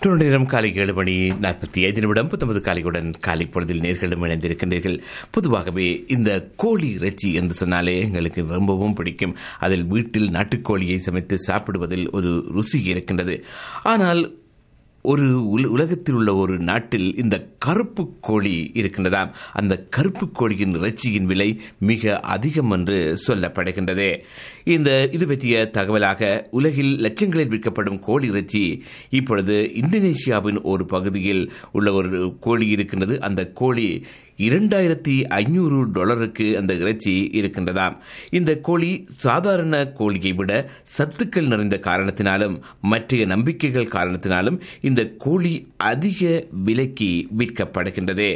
தொண்ணூறு நேரம் காலை ஏழு மணி நாற்பத்தி ஐந்து நிமிடம் பத்தொன்பது காலையுடன் காலை பொழுதில் நேர்களும் இணைந்திருக்கின்றீர்கள் பொதுவாகவே இந்த கோழி இறைச்சி என்று சொன்னாலே எங்களுக்கு ரொம்பவும் பிடிக்கும் அதில் வீட்டில் நாட்டுக்கோழியை சமைத்து சாப்பிடுவதில் ஒரு ருசி இருக்கின்றது ஆனால் ஒரு உல- உலகத்தில் உள்ள ஒரு நாட்டில் இந்த கருப்பு கோழி இருக்கின்றதாம் அந்த கருப்பு கோழியின் இறைச்சியின் விலை மிக அதிகம் என்று சொல்லப்படுகின்றது இந்த இது பற்றிய தகவலாக உலகில் லட்சங்களில் விற்கப்படும் கோழி இறைச்சி இப்பொழுது இந்தோனேசியாவின் ஒரு பகுதியில் உள்ள ஒரு கோழி இருக்கின்றது அந்த கோழி இரண்டாயிரத்தி ஐநூறு டாலருக்கு அந்த இறைச்சி இருக்கின்றதாம் இந்த கோழி சாதாரண கோழியை விட சத்துக்கள் நிறைந்த காரணத்தினாலும் மற்ற நம்பிக்கைகள் காரணத்தினாலும் இந்த கோழி அதிக விலைக்கு விற்கப்படுகின்றது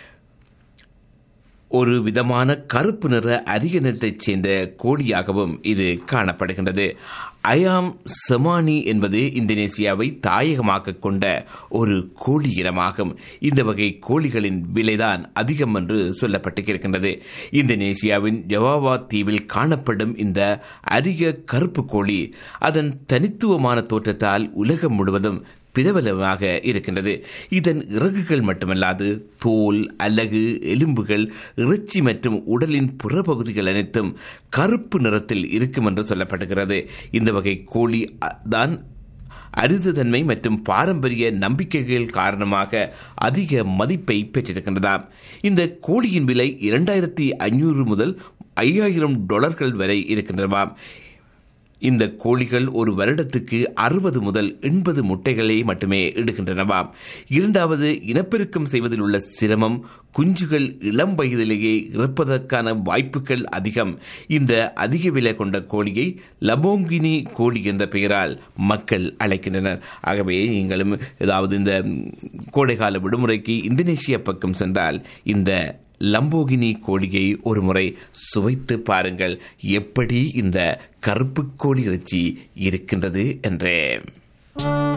ஒரு விதமான கருப்பு நிற அதிக நிறத்தைச் சேர்ந்த கோழியாகவும் இது காணப்படுகின்றது அயாம் செமானி என்பது இந்தோனேசியாவை தாயகமாக கொண்ட ஒரு கோழி இனமாகும் இந்த வகை கோழிகளின் விலைதான் அதிகம் என்று சொல்லப்பட்டிருக்கின்றது இந்தோனேசியாவின் ஜவாவா தீவில் காணப்படும் இந்த அரிய கருப்பு கோழி அதன் தனித்துவமான தோற்றத்தால் உலகம் முழுவதும் பிரபலமாக இருக்கின்றது இதன் இறகுகள் மட்டுமல்லாது தோல் அலகு எலும்புகள் இறைச்சி மற்றும் உடலின் புறப்பகுதிகள் அனைத்தும் கருப்பு நிறத்தில் இருக்கும் என்று சொல்லப்படுகிறது இந்த வகை கோழி அ- தான் அரிதுதன்மை மற்றும் பாரம்பரிய நம்பிக்கைகள் காரணமாக அதிக மதிப்பை பெற்றிருக்கின்றதாம் இந்த கோழியின் விலை இரண்டாயிரத்தி ஐநூறு முதல் ஐயாயிரம் டாலர்கள் வரை இருக்கின்றதாம் இந்த கோழிகள் ஒரு வருடத்துக்கு அறுபது முதல் எண்பது முட்டைகளை மட்டுமே இடுகின்றனவாம் இரண்டாவது இனப்பெருக்கம் செய்வதில் உள்ள சிரமம் குஞ்சுகள் இளம் வயதிலேயே இறப்பதற்கான வாய்ப்புகள் அதிகம் இந்த அதிக விலை கொண்ட கோழியை லபோங்கினி கோழி என்ற பெயரால் மக்கள் அழைக்கின்றனர் ஆகவே நீங்களும் ஏதாவது இந்த கோடைகால விடுமுறைக்கு இந்தோனேசியா பக்கம் சென்றால் இந்த லம்போகினி கோழியை ஒரு முறை சுவைத்து பாருங்கள் எப்படி இந்த கருப்பு கோழி இறைச்சி இருக்கின்றது என்றே